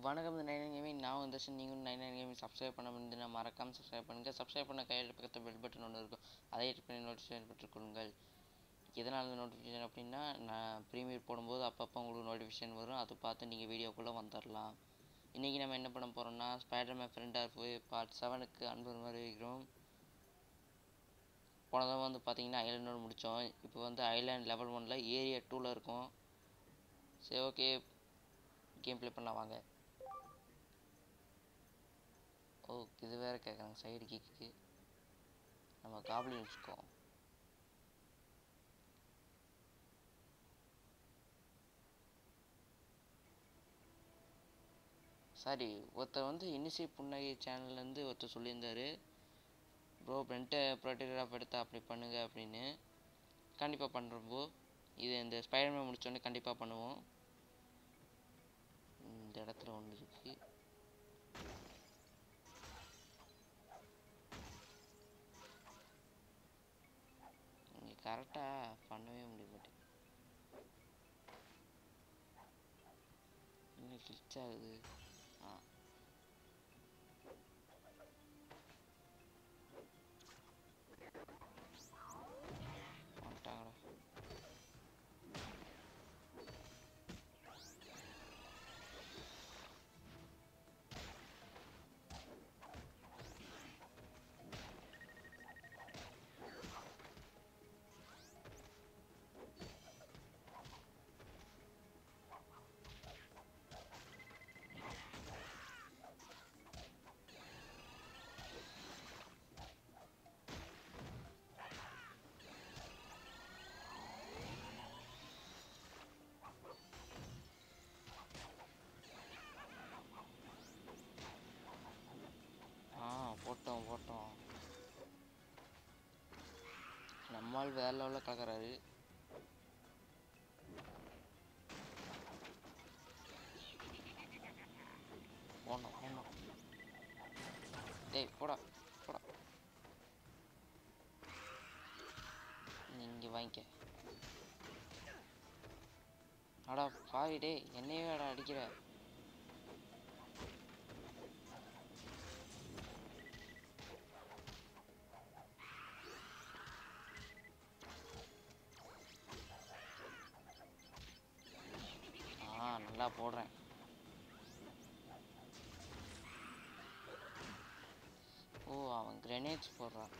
வணக்கம் இந்த nine gaming நான் வந்து நீங்களும் நைன் நைன் கேமிங் சப்ஸ்கிரைப் பண்ண முடியுதுன்னா மறக்காமல் சப்ஸ்கிரைப் பண்ணுங்கள் சப்ஸ்கிரைப் பண்ண கையில் பக்கத்தில் பெல் பட்டன் ஒன்று இருக்கும் அதை ஹிட் பண்ணி நோட்டிஃபிகேஷன் பெற்றுக்கொள்ளுங்கள் எதனால் இந்த நோட்டிஃபிகேஷன் அப்படின்னா நான் ப்ரீமியர் போடும்போது அப்பப்போ உங்களுக்கு நோட்டிஃபிகேஷன் வரும் அதை பார்த்து நீங்கள் வீடியோக்குள்ளே வந்துடலாம் இன்றைக்கி நம்ம என்ன பண்ண போகிறோம்னா ஸ்பைடர்மேன் ஃப்ரெண்ட் ஆஃப் பார்ட் செவனுக்கு அன்பு வருகிறோம் போன தடவை வந்து பார்த்தீங்கன்னா ஐலாண்டோடு முடித்தோம் இப்போ வந்து ஐலாண்ட் லெவல் ஒனில் ஏரியா டூவில் இருக்கும் சரி ஓகே கேம் ப்ளே பண்ணலாம் வாங்க ஓ இது வேற கேட்குறாங்க சைடு கிக்கு நம்ம காப்ளின் வச்சுக்கோ சாரி ஒருத்தர் வந்து இனிஷியல் புன்னகை சேனல்லேருந்து ஒருத்தர் சொல்லியிருந்தாரு ப்ரோ ஃப்ரண்ட்டை ப்ரொடெக்டர் எடுத்தா அப்படி பண்ணுங்க அப்படின்னு கண்டிப்பாக பண்ணுறப்போ இது இந்த ஸ்பைடர்மேன் முடிச்சோடனே கண்டிப்பாக பண்ணுவோம் இந்த இடத்துல ஒன்று இருக்கு இங்கே கரெக்டாக பண்ணவே முடிய மாட்டேங்குது இன்னும் கிளிச் ஆகுது ஆ வந்துட்டாங்கடா ஆ போட்டோம் போட்டோம் நம்மால் வேற லெவலில் கலக்கிறாரு போனோம் போனோம் டேய் போடா போடா நீ இங்கே வாங்கிக்க அடா பாவி டேய் என்னையே அடா அடிக்கிற ஆ நல்லா போடுறேன் ஓ அவன் கிரெனேட்ஸ் போடுறான்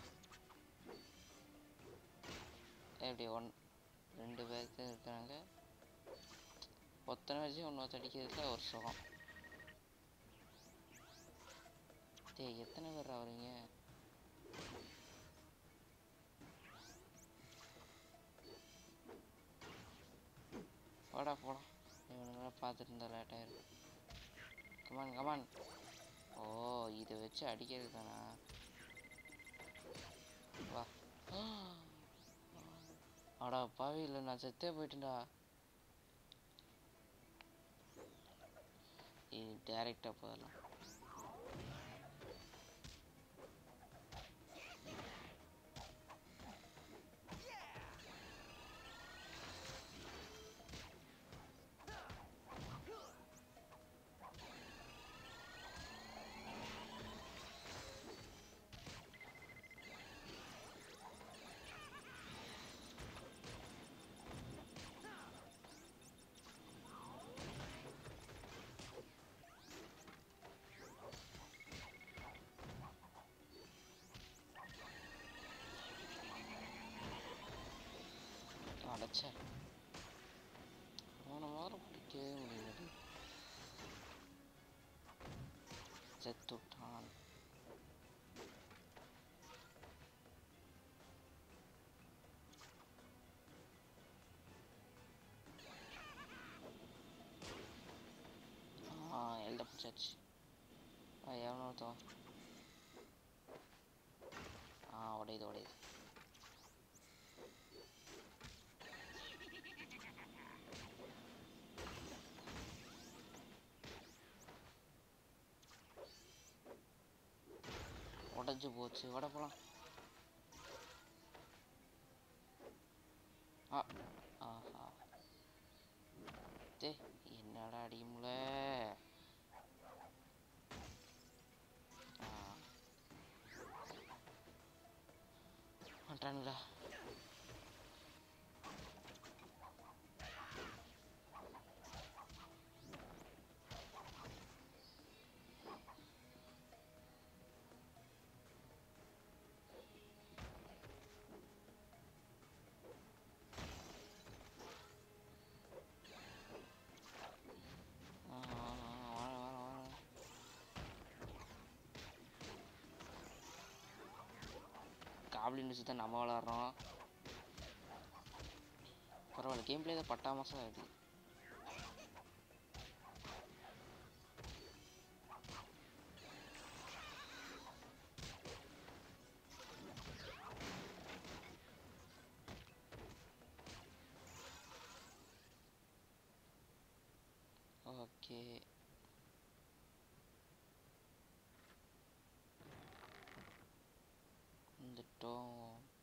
எப்படி ஒன் ரெண்டு பேருக்கு இருக்கிறாங்க ஒத்தனை வச்சு ஒன்று அடிக்கிறதுல ஒரு சுகம் டேய் எத்தனை பேர் வரீங்க போடா போடா இவனுங்களாம் பார்த்துட்டு இருந்தா லேட் ஆயிரும் கமான் கமான் ஓ இதை வச்சு அடிக்கிறது தானா வா அடா பாவி இல்லை நான் செத்தே போயிட்டேன்டா இது டேரெக்டாக போதலாம் அடைச்சேன் போன வாரம் பிடிக்கவே முடியல செத்து விட்டான் ஆ எழுத பிடிச்சாச்சு ஆ எவனோ ஒருத்தன் ஆ உடையுது உடையுது உடஞ்சு போச்சு வட போலாம் ஆ ஆஹா டே என்னடா அடியும்ல மாட்டானுடா ஆ, ஆ, ஆ, வரேன், வரேன், வரேன். காப்ளின் வச்சு தான் நம்ம விளாட்றோம் பரவாயில்ல கேம் பிளே தான் பட்டா மாசம் ஆகுது ஓகே வந்துட்டோம்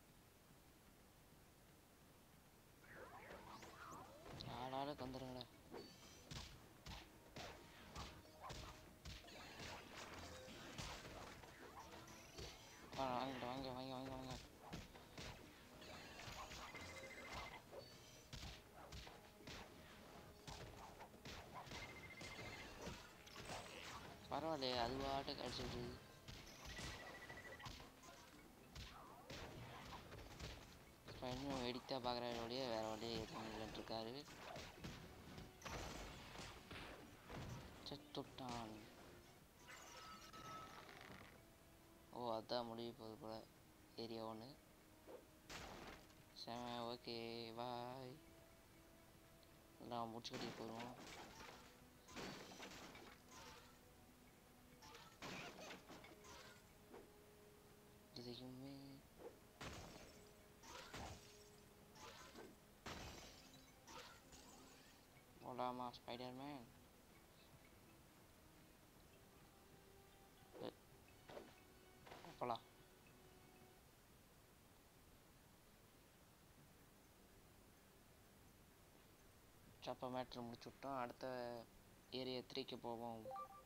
ஆளாளுக்கு வந்துருங்கடா வா வாங்கிட்டு வாங்க வாங்க வாங்க வாங்க பரவாயில்லையே அது பாட்டுக்கு அடிச்சுட்டு இன்னும் வெடித்தா பார்க்குற வழியே வேற வழியே எதுவும் இல்லைன்னு இருக்காரு செத்துட்டான் ஓ அதான் முடிய போகுது போல ஏரியா ஒன்று செம ஓகே பாய் எல்லாம் முடிச்சு கட்டிட்டு போயிடுவோம் இதையுமே போலாமா ஸ்பைடர்மேன் போலாம் சப்ப மேட்ரு முடிச்சு விட்டோம் அடுத்த ஏரியா த்ரீக்கு போவோம்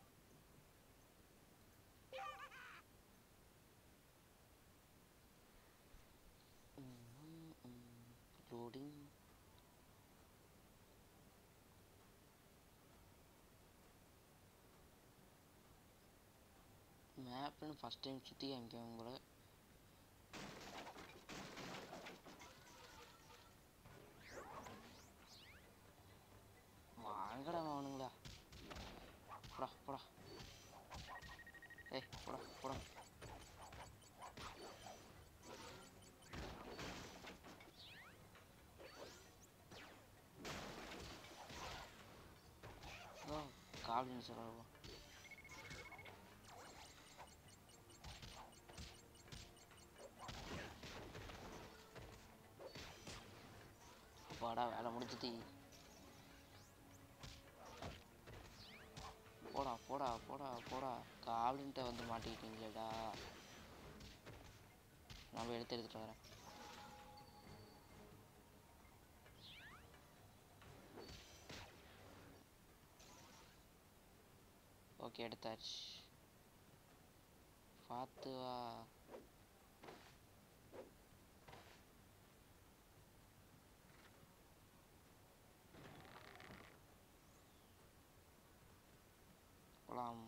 லோடிங் மேப்னு ஃபஸ்ட் டைம் சுற்றி காமிக்கவங்க கூட வாங்கடா அவனுங்களா போடா போடா ஏய் போடா போடா ஓ காப்ளின் சொல்லுவோம் அப்பாடா வேலை முடிஞ்சுது போடா போடா போடா போடா காவலின்ட்ட வந்து மாட்டிக்கிட்டீங்களேடா நான் போய் எடுத்து எடுத்துட்டு வரேன் ஓகே எடுத்தாச்சு பார்த்து வா போலாம்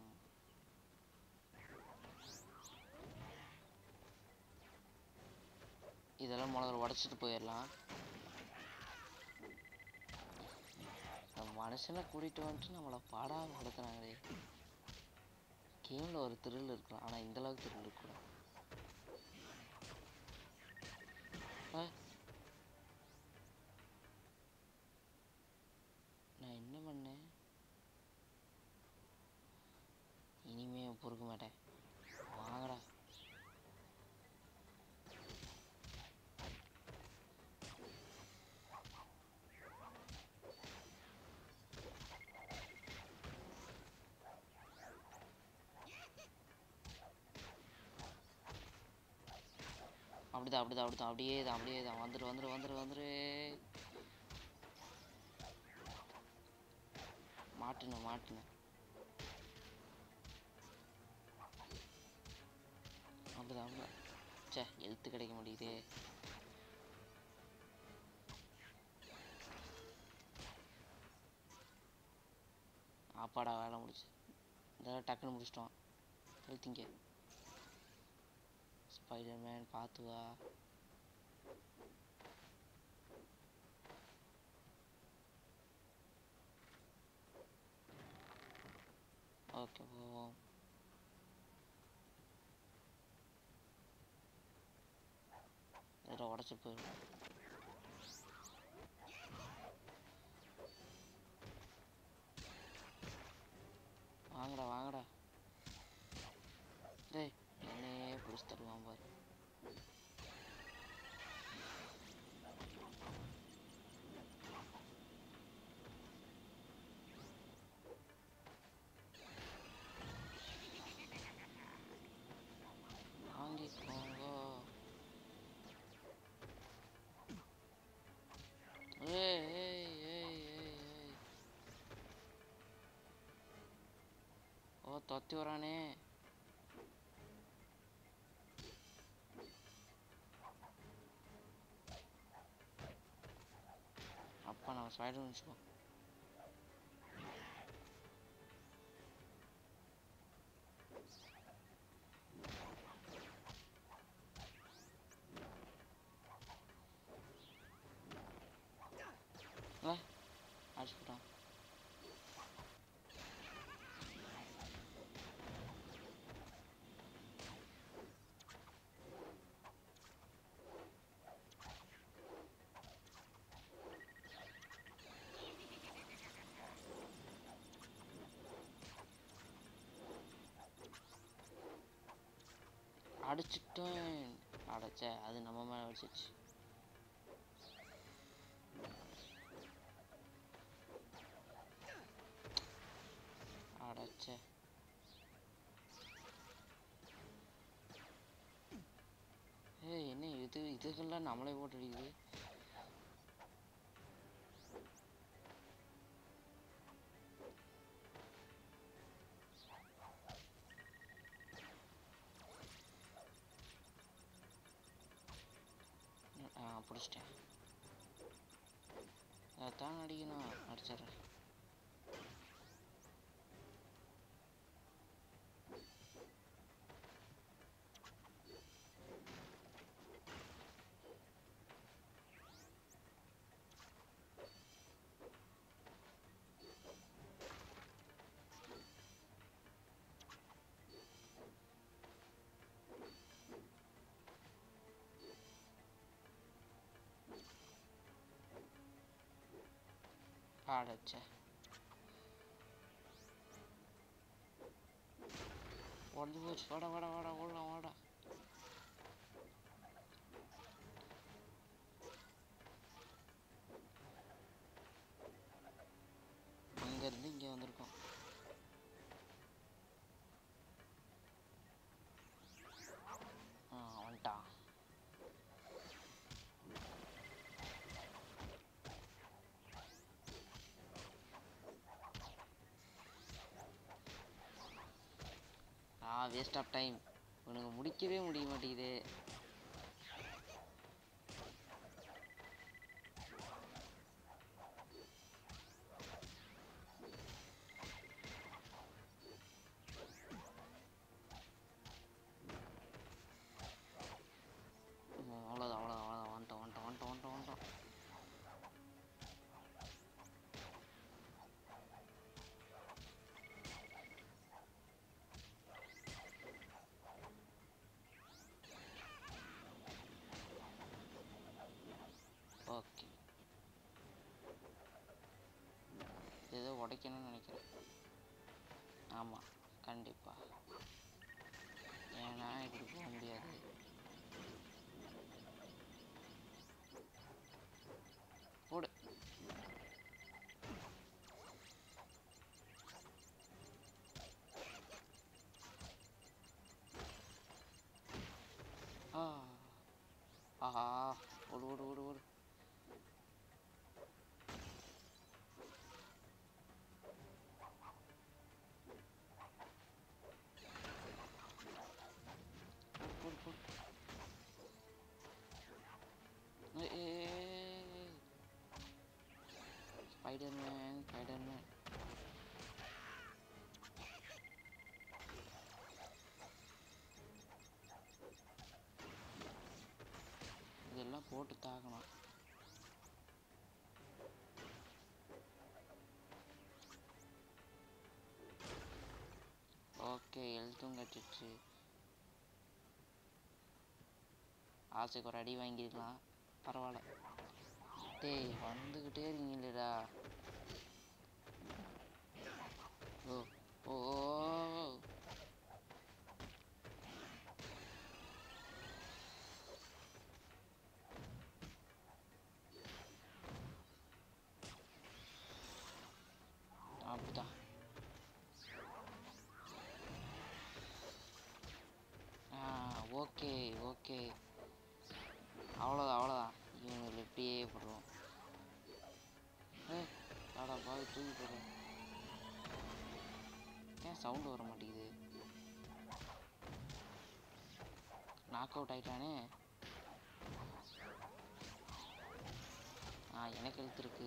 இதெல்லாம் முதல்ல உடச்சிட்டு போயிடலாம் இந்த மனுஷனை கூட்டிட்டு வந்துட்டு நம்மளை பாடா படுத்துறாங்களே கேமில் ஒரு த்ரில் இருக்கலாம் ஆனால் இந்த அளவுக்கு த்ரில் இருக்கக்கூடாது ஆ. நான் என்ன பண்ணேன் இனிமே பொறுக்க மாட்டேன் வாங்கடா அப்படிதான் அப்படிதான் அப்படிதான் அப்படியே தான் அப்படியே தான் வந்துரு வந்துரு வந்துரு வந்துரு மாட்டுன மாட்டுன அப்படிதான் அப்படிதான் ச்சே எழுத்து கிடைக்க மாட்டேங்குதே முடிச்சு இதெல்லாம் டக்குன்னு முடிச்சிட்டோம் எழுத்திங்க ஸ்பைடர்மேன் பார்த்து வா ஓகே போவோம் இதில் உடச்சி போயிடும் வாங்கடா வாங்கடா டேய் என்னையே பிடிச்சி தருவான் பாரு வாங்கிக்கோங்க ஏய் ஏய் ஏய் ஏய் ஏய் ஓ தொத்தி வரானே அப்பா நம்ம ஸ்பைடர் வச்சுக்கோ வா அடிச்சுக்கிட்டோம் அடிச்சிட்டேன் அடைச்ச அது நம்ம மேல அடிச்சிச்சு அடைச்ச ஏய் என்ன இது இதுக்கெல்லாம் நம்மளே போட்டு அடிக்குது ஆ பிடிச்சிட்டேன் அதான் அடிக்கணும் அடிச்சிடுறேன் அடைச்ச உடஞ்சு போச்சு வாடா வாடா வாடா ஓடலாம் வாடா அங்க இருந்து இங்க வந்திருக்கோம் ஆ வந்துட்டான் ஆ வேஸ்ட் ஆஃப் டைம் உனக்கு முடிக்கவே முடிய மாட்டேங்குது ம், அவ்வளோதான் அவ்வளோதான் அவ்வளோதான் வந்துட்டோம் வந்துட்டோம் வந்துட்டோம் வந்துட்டோம் வந்துட்டோம் ஓகே ஏதோ உடைக்கணும்னு நினைக்கிறேன் ஆமாம் கண்டிப்பா ஏன்னா இப்படி போக முடியாது போடு ஆ ஆஹா ஓடு ஓடு ஓடு ஓடு போடு போடு ஏய், ஏய், ஏய், ஏய். ஸ்பைடர்மேன் ஸ்பைடர்மேன் கொடுத்தாகணும் ஓகே ஹெல்த்தும் கட்டிடுச்சு ஆசைக்கு ஒரு அடி வாங்கியிருக்கலாம் பரவாயில்ல டேய் வந்துக்கிட்டே இருக்கீங்களேடா ஓ ஓ ஓ, ஓ. அப்படிதான் ஆ ஓகே ஓகே அவ்வளோதான் அவ்வளோதான் இவங்களை இப்படியே போடுறோம் ஏ ஆடா பாவி தூக்கி போடுறோம் ஏன் சவுண்டு வர மாட்டேங்குது நாக் அவுட் ஆயிட்டானே ஆ எனக்கு எழுத்து இருக்கு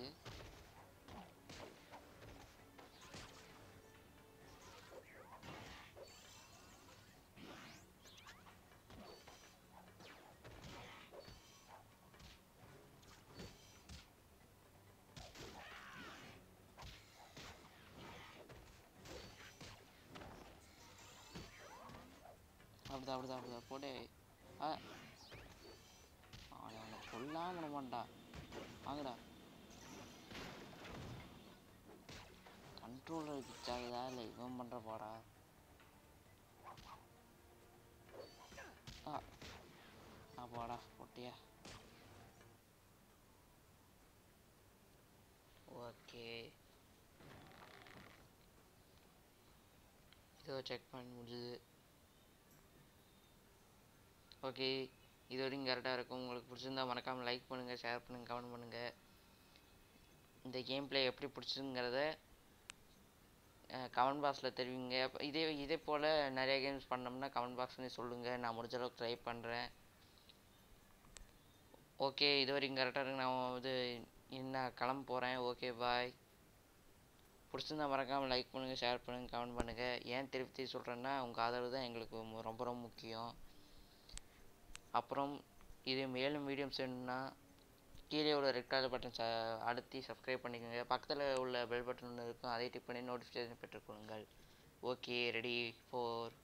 அப்படிதான் அப்படிதான் அப்படிதான் போடு ஆ அவனை அவனை கொல்லாம விட மாட்டா வாங்கடா கண்ட்ரோலர் கிச் ஆகுதா இல்லை இவன் பண்ற பாடா ஆ ஆ போடா போட்டியா ஓகே இதோ செக் பண்ணி முடிஞ்சுது ஓகே இது வரைக்கும் கரெக்டாக இருக்கும் உங்களுக்கு பிடிச்சிருந்தா மறக்காமல் லைக் பண்ணுங்கள் ஷேர் பண்ணுங்கள் கமெண்ட் பண்ணுங்கள் இந்த கேம் ப்ளே எப்படி பிடிச்சிருங்கிறத கமெண்ட் பாக்ஸில் தெரிவிங்க அப்ப இதே இதே போல் நிறைய கேம்ஸ் பண்ணோம்னா கமெண்ட் பாக்ஸ்லேயும் சொல்லுங்கள் நான் முடிஞ்ச அளவுக்கு ட்ரை பண்ணுறேன் ஓகே இது வரைக்கும் கரெக்டாக இருக்கு நான் இது என்ன கிளம்ப போகிறேன் ஓகே பாய் பிடிச்சிருந்தா மறக்காமல் லைக் பண்ணுங்கள் ஷேர் பண்ணுங்கள் கமெண்ட் பண்ணுங்கள் ஏன் திருப்பி திருப்பி சொல்கிறேன்னா உங்கள் ஆதரவு தான் எங்களுக்கு மு- ரொம்ப ரொம்ப முக்கியம் அப்புறம் இது மேலும் வீடியோஸ் வேணும்னா கீழே உள்ள ரெட் கலர் பட்டன் ச அழுத்தி சப்ஸ்கிரைப் பண்ணிக்கோங்க பக்கத்தில் உள்ள பெல் பட்டன் ஒன்று இருக்கும் அதை டிப் பண்ணி நோட்டிஃபிகேஷன் பெற்றுக்கொள்ளுங்கள் ஓகே ரெடி ஃபோர்